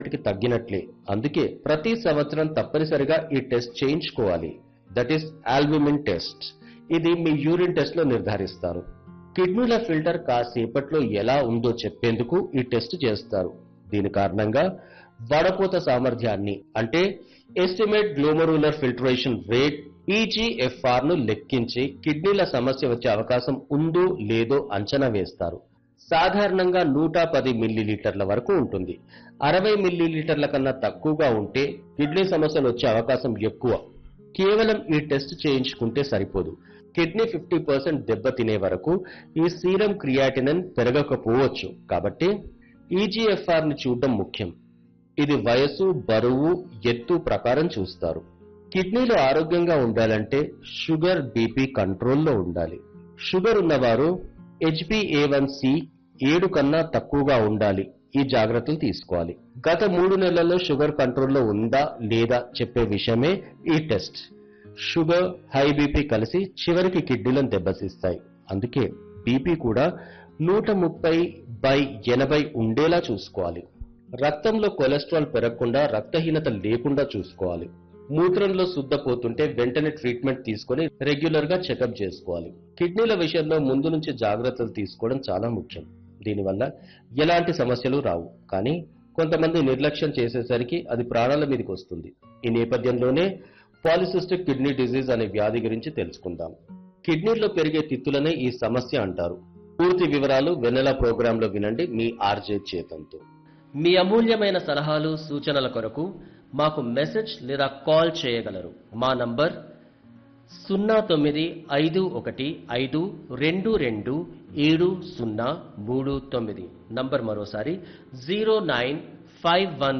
కి తగ్గినట్లే అందుకే ప్రతి సంవత్సరం తప్పనిసరిగా ఈ టెస్ట్ చేయించుకోవాలి దట్ ఈస్ ఆల్బుమిన్ టెస్ట్ ఇది మీ యూరిన్ టెస్ట్ లో నిర్ధారిస్తారు కిడ్నీల ఫిల్టర్ కాసేపట్లో ఎలా ఉందో చెప్పేందుకు ఈ టెస్ట్ చేస్తారు దీని కారణంగా వడపోత సామర్థ్యాన్ని అంటే estimate glomerular filtration rate eGFR ను లెక్కించి కిడ్నీల సమస్య వచ్చే అవకాశం ఉందో లేదో అంచనా వేస్తారు సాధారణంగా నూట పది మిల్లీలీటర్ల వరకు ఉంటుంది అరవై మిల్లీలీటర్ల కన్నా తక్కువగా ఉంటే కిడ్నీ సమస్యలు వచ్చే అవకాశం ఎక్కువ కేవలం ఈ టెస్ట్ చేయించుకుంటే సరిపోదు కిడ్నీ ఫిఫ్టీ పర్సెంట్ దెబ్బ తినే వరకు ఈ సీరం క్రియాటినన్ పెరగకపోవచ్చు కాబట్టి ఈజీఎఫ్ఆర్ ని చూడడం ముఖ్యం ఇది వయసు బరువు ఎత్తు ప్రకారం చూస్తారు కిడ్నీలు ఆరోగ్యంగా ఉండాలంటే షుగర్ బీపీ కంట్రోల్లో ఉండాలి షుగర్ ఉన్నవారు హెచ్బిఏవన్సి ఏడు కన్నా తక్కువగా ఉండాలి ఈ జాగ్రత్తలు తీసుకోవాలి గత మూడు నెలల్లో షుగర్ కంట్రోల్లో ఉందా లేదా చెప్పే విషయమే ఈ టెస్ట్ షుగర్ హై బీపీ కలిసి చివరికి కిడ్నీలను దెబ్బతీస్తాయి అందుకే బీపీ కూడా నూట ముప్పై బై ఎనభై ఉండేలా చూసుకోవాలి రక్తంలో కొలెస్ట్రాల్ పెరగకుండా రక్తహీనత లేకుండా చూసుకోవాలి మూత్రంలో శుద్ధపోతుంటే వెంటనే ట్రీట్మెంట్ తీసుకొని రెగ్యులర్ గా చెకప్ చేసుకోవాలి కిడ్నీల విషయంలో ముందు నుంచి జాగ్రత్తలు తీసుకోవడం చాలా ముఖ్యం దీనివల్ల ఎలాంటి సమస్యలు రావు కానీ కొంతమంది నిర్లక్ష్యం చేసేసరికి అది ప్రాణాల మీదకి వస్తుంది ఈ నేపథ్యంలోనే పాలిసిస్టిక్ కిడ్నీ డిజీజ్ అనే వ్యాధి గురించి తెలుసుకుందాం కిడ్నీలో పెరిగే తిత్తులనే ఈ సమస్య అంటారు పూర్తి వివరాలు వెన్నెల ప్రోగ్రాంలో వినండి మీ ఆర్జే చేతంతో మీ అమూల్యమైన సలహాలు సూచనల కొరకు మాకు మెసేజ్ లేదా కాల్ చేయగలరు మా నంబర్ సున్నా తొమ్మిది ఐదు ఒకటి ఐదు రెండు రెండు ఏడు సున్నా మూడు తొమ్మిది నంబర్ మరోసారి జీరో నైన్ ఫైవ్ వన్